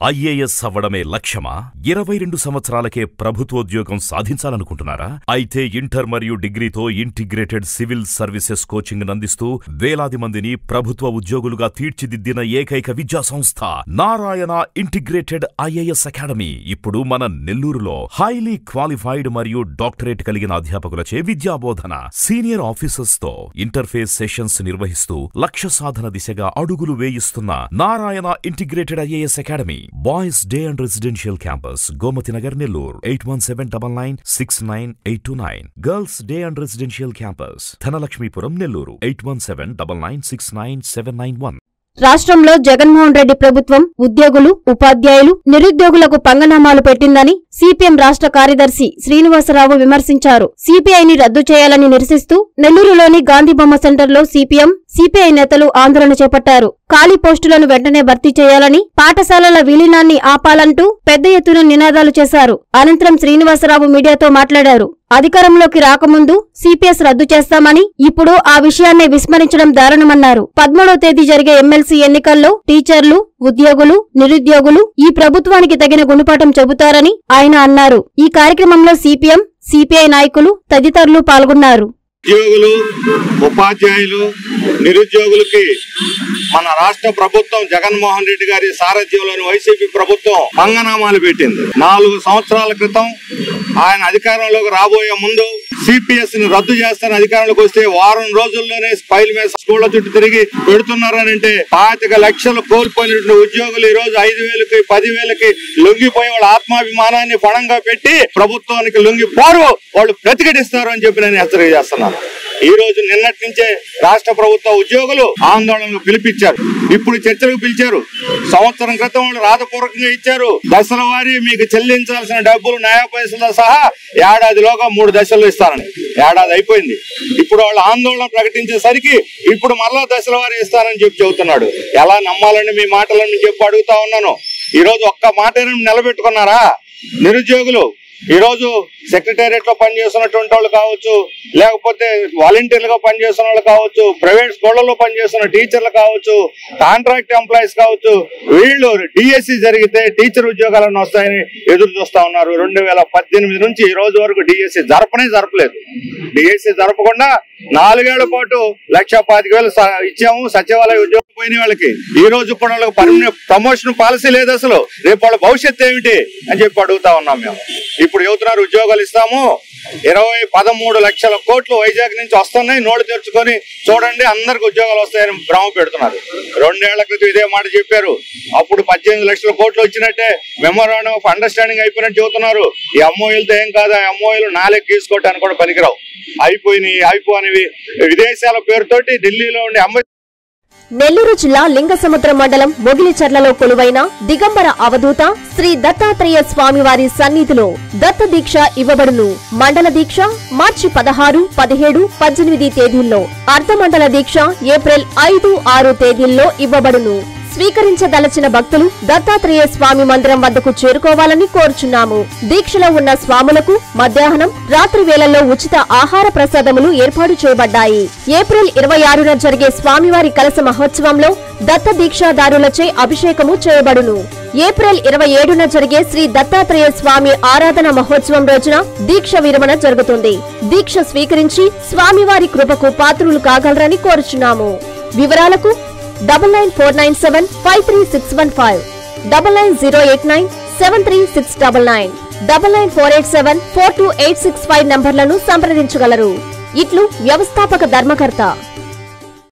IAS అవ్వడమే లక్ష్యమా ఇరవై రెండు సంవత్సరాలకే ప్రభుత్వోద్యోగం సాధించాలనుకుంటున్నారా అయితే ఇంటర్ మరియు డిగ్రీతో ఇంటిగ్రేటెడ్ సివిల్ సర్వీసెస్ కోచింగ్ అందిస్తూ వేలాది మందిని ప్రభుత్వ ఉద్యోగులుగా తీర్చిదిద్దిన ఏకైక విద్యా సంస్థ నారాయణ ఇంటిగ్రేటెడ్ ఐఏఎస్ అకాడమీ ఇప్పుడు మన నెల్లూరులో హైలీ క్వాలిఫైడ్ మరియు డాక్టరేట్ కలిగిన అధ్యాపకులచే విద్యాబోధన సీనియర్ ఆఫీసర్స్ తో ఇంటర్ఫేస్ సెషన్స్ నిర్వహిస్తూ లక్ష్య సాధన దిశగా అడుగులు వేయిస్తున్న Narayana integrated IAS academy boys day and residential campus Gomathi Nagar Nellore eight one seven double nine six nine eight two nine girls day and residential campus Dhanalakshmipuram Nellore eight one seven double nine six nine seven nine one రాష్ట్రంలో జగన్మోహన్ రెడ్డి ప్రభుత్వం ఉద్యోగులు ఉపాధ్యాయులు నిరుద్యోగులకు పంగనామాలు పెట్టిందని CPM రాష్ట్ర కార్యదర్శి శ్రీనివాసరావు విమర్శించారు సిపిఐని రద్దు చేయాలని నిరసిస్తూ నెల్లూరులోని గాంధీ బొమ్మ సెంటర్లో సిపిఎం సిపిఐ నేతలు ఆందోళన చేపట్టారు ఖాళీ పోస్టులను వెంటనే భర్తీ చేయాలని పాఠశాలల విలీనాన్ని ఆపాలంటూ పెద్ద ఎత్తున నినాదాలు చేశారు అనంతరం శ్రీనివాసరావు మీడియాతో మాట్లాడారు అధికారంలోకి రాకముందు సిపిఎస్ రద్దు చేస్తామని ఇప్పుడు ఆ విషయాన్నే విస్మరించడం దారుణమన్నారు పదమూడవ తేదీ జరిగే ఎమ్మెల్సీ ఎన్నికల్లో టీచర్లు ఉద్యోగులు నిరుద్యోగులు ఈ ప్రభుత్వానికి తగిన గుణపాఠం చెబుతారని ఆయన అన్నారు ఈ కార్యక్రమంలో సిపిఎం సిపిఐ నాయకులు తదితరులు పాల్గొన్నారు ఉద్యోగులు ఉపాధ్యాయులు నిరుద్యోగులకి మన రాష్ట్ర ప్రభుత్వం జగన్మోహన్ రెడ్డి గారి సారథ్యంలోని వైసీపీ ప్రభుత్వం పంగనామాలు పెట్టింది నాలుగు సంవత్సరాల క్రితం ఆయన అధికారంలోకి రాబోయే ముందు సిపిఎస్ ని రద్దు చేస్తాను అధికారంలోకి వస్తే వారం రోజుల్లోనే స్పైల్ మీద స్కూళ్ల చుట్టూ తిరిగి పెడుతున్నారని అంటే పాతిక లక్షలు కోల్పోయినటువంటి ఉద్యోగులు ఈ రోజు ఐదు వేలకి పది వేలకి లొంగిపోయి వాళ్ళ ఆత్మాభిమానాన్ని పణంగా పెట్టి ప్రభుత్వానికి లొంగిపోరు వాళ్ళు ప్రతిఘటిస్తారు అని చెప్పి నేను హెచ్చరిక చేస్తున్నాను ఈ రోజు నిన్నటి నుంచే రాష్ట్ర ప్రభుత్వ ఉద్యోగులు ఆందోళనలు పిలిపించారు ఇప్పుడు చర్చలకు పిలిచారు సంవత్సరం క్రితం వాళ్ళు రాతపూర్వకంగా ఇచ్చారు దశల వారీ మీకు చెల్లించాల్సిన డబ్బులు న్యాయ పైసలతో సహా ఏడాదిలోగా మూడు దశలు ఇస్తారని ఏడాది అయిపోయింది ఇప్పుడు వాళ్ళు ఆందోళన ప్రకటించేసరికి ఇప్పుడు మరలా దశల వారీ ఇస్తారని చెప్పి చెబుతున్నాడు ఎలా నమ్మాలని మీ మాటలను చెప్పి అడుగుతా ఉన్నాను ఈ రోజు ఒక్క మాట నిలబెట్టుకున్నారా నిరుద్యోగులు ఈ రోజు సెక్రటేరియట్ లో పనిచేస్తున్నటువంటి వాళ్ళు కావచ్చు లేకపోతే వాలంటీర్లుగా పనిచేస్తున్న వాళ్ళు కావచ్చు ప్రైవేట్ స్కూళ్లలో పనిచేస్తున్న టీచర్లు కావచ్చు కాంట్రాక్ట్ ఎంప్లాయీస్ కావచ్చు వీళ్ళు డిఎస్సి జరిగితే టీచర్ ఉద్యోగాలను వస్తాయని ఎదురు చూస్తా ఉన్నారు రెండు వేల పద్దెనిమిది నుంచి ఈ రోజు వరకు డిఎస్సి జరపనే జరపలేదు డిఎస్సి జరపకుండా నాలుగేళ్ల పాటు లక్ష పాతిక వేలు స- ఇచ్చాము సచివాలయ ఉద్యోగం పోయిన వాళ్ళకి ఈ రోజు కూడా వాళ్ళకి పర్మనెంట్ ప్రమోషన్ పాలసీ లేదు అసలు రేపు వాళ్ళ భవిష్యత్తు ఏమిటి అని చెప్పి అడుగుతా ఉన్నాం మేము ఇప్పుడు చెబుతున్నారు ఉద్యోగాలు ఇస్తాము ఇరవై పదమూడు లక్షల కోట్లు వైజాగ్ నుంచి వస్తున్నాయి నోటు తెరుచుకొని చూడండి అందరికి ఉద్యోగాలు వస్తాయని భ్రమ పెడుతున్నారు రెండేళ్ల క్రితం ఇదే మాట చెప్పారు అప్పుడు పద్దెనిమిది లక్షల కోట్లు వచ్చినట్టే మెమోరాండం ఆఫ్ అండర్స్టాండింగ్ అయిపోయినట్టు చెబుతున్నారు ఈ అమ్మోయిలతో ఏం కాదు ఆ అమ్మోయిలు నాలుగు తీసుకోవటానికి కూడా పనికిరావు అయిపోయినాయి అయిపోయినవి విదేశాల పేరుతోటి ఢిల్లీలో ఉండే అమ్మ నెల్లూరు జిల్లా లింగసముద్రం మండలం మొగిలిచర్లలో కొలువైన దిగంబర అవధూత శ్రీ దత్తాత్రేయ స్వామివారి సన్నిధిలో దత్త దీక్ష ఇవ్వబడును మండల దీక్ష మార్చి పదహారు పదిహేడు పద్దెనిమిది తేదీల్లో అర్ధమండల దీక్ష ఏప్రిల్ ఐదు ఆరు తేదీల్లో ఇవ్వబడును స్వీకరించదలచిన భక్తులు దత్తాత్రేయ స్వామి మందిరం వద్దకు చేరుకోవాలని కోరుచున్నాము దీక్షలో ఉన్న స్వాములకు మధ్యాహ్నం రాత్రి వేళల్లో ఉచిత ఆహార ప్రసాదములు ఏర్పాటు చేయబడ్డాయి ఏప్రిల్ ఇరవై ఆరున జరిగే స్వామివారి కలస మహోత్సవంలో దత్త దీక్షాదారులచే అభిషేకము చేయబడును ఏప్రిల్ ఇరవై ఏడున జరిగే శ్రీ దత్తాత్రేయ స్వామి ఆరాధన మహోత్సవం రోజున దీక్ష విరమణ జరుగుతుంది దీక్ష స్వీకరించి స్వామివారి కృపకు పాత్రులు కాగలరని కోరుచున్నాము వివరాలకు double nine four nine seven five three six one five double nine zero eight nine seven three six double nine double nine four eight seven four two eight six five నంబర్లను సంప్రదించగలరు ఇట్లు వ్యవస్థాపక ధర్మకర్త